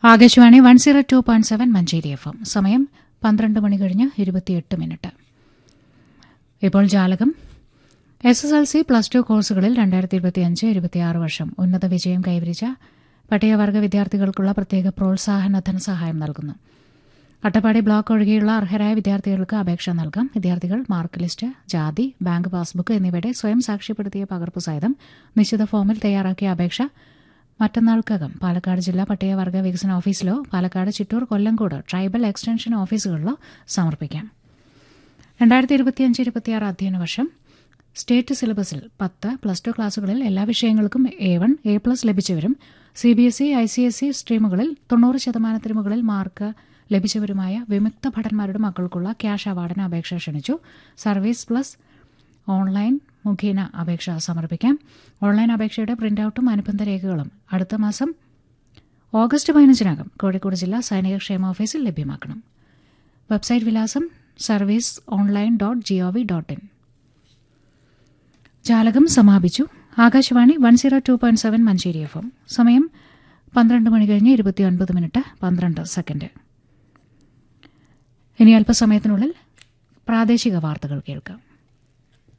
Akashvani one zero two point seven Manjeri F M സമയം പന്ത്രണ്ട് മണി കഴിഞ്ഞ് ഇരുപത്തിയെട്ട് മിനിറ്റ് ഇപ്പോൾ ജാലകം S S L C plus two കോഴ്സുകളിൽ രണ്ടായിരത്തി ഇരുപത്തിയഞ്ച് ഇരുപത്തിയാറ് വർഷം ഉന്നത വിജയം കൈവരിച്ച പട്ടികവർഗ വിദ്യാർത്ഥികൾക്കുള്ള പ്രത്യേക പ്രോത്സാഹന ധനസഹായം നൽകുന്നു അട്ടപ്പാടി ബ്ലോക്ക് ഒഴികെയുള്ള അർഹരായ വിദ്യാർത്ഥികൾക്ക് അപേക്ഷ നൽകാം വിദ്യാർത്ഥികൾ മാർക്ക് ലിസ്റ്റ് ജാതി ബാങ്ക് പാസ്ബുക്ക് എന്നിവയുടെ സ്വയം സാക്ഷ്യപ്പെടുത്തിയ പകർപ്പ് സഹിതം നിശ്ചിത ഫോമിൽ തയ്യാറാക്കിയ അപേക്ഷ മറ്റന്നാൾക്കകം പാലക്കാട് ജില്ലാ പട്ടികവർഗ വികസന ഓഫീസിലോ പാലക്കാട് ചിറ്റൂർ കൊല്ലങ്കോട് ട്രൈബൽ എക്സ്റ്റൻഷൻ ഓഫീസുകളിലോ സമർപ്പിക്കാം രണ്ടായിരത്തി ഇരുപത്തിയഞ്ച് ഇരുപത്തിയാറ് അധ്യയന വർഷം സ്റ്റേറ്റ് സിലബസിൽ പത്ത് പ്ലസ് ടു ക്ലാസുകളിൽ എല്ലാ വിഷയങ്ങൾക്കും എ വൺ എ പ്ലസ് ലഭിച്ചവരും C B S E I C S E സ്ട്രീമുകളിൽ തൊണ്ണൂറ് ശതമാനത്തിന് മുകളിൽ മാർക്ക് ലഭിച്ചവരുമായ വിമുക്ത ഭടന്മാരുടെ മക്കൾക്കുള്ള ക്യാഷ് അവാർഡിന് അപേക്ഷ ക്ഷണിച്ചു സർവീസ് പ്ലസ് ഓൺലൈൻ മുഖേന അപേക്ഷ സമർപ്പിക്കാം ഓൺലൈൻ അപേക്ഷയുടെ പ്രിന്റൌട്ടും അനുബന്ധ രേഖകളും അടുത്ത മാസം ഓഗസ്റ്റ് പതിനഞ്ചിനകം കോഴിക്കോട് ജില്ലാ സൈനിക ക്ഷേമ ഓഫീസിൽ ലഭ്യമാക്കണം വെബ്സൈറ്റ് വിലാസം service online dot gov dot in ജാലകം സമാപിച്ചു Akashvani one zero two point seven Manjeri F M സമയം പന്ത്രണ്ട് മണി കഴിഞ്ഞ് ഇരുപത്തിയൊൻപത് മിനിറ്റ് പന്ത്രണ്ട് സെക്കൻഡ് ഇനി അല്പസമയത്തിനുള്ളിൽ പ്രാദേശിക വാർത്തകൾ കേൾക്കാം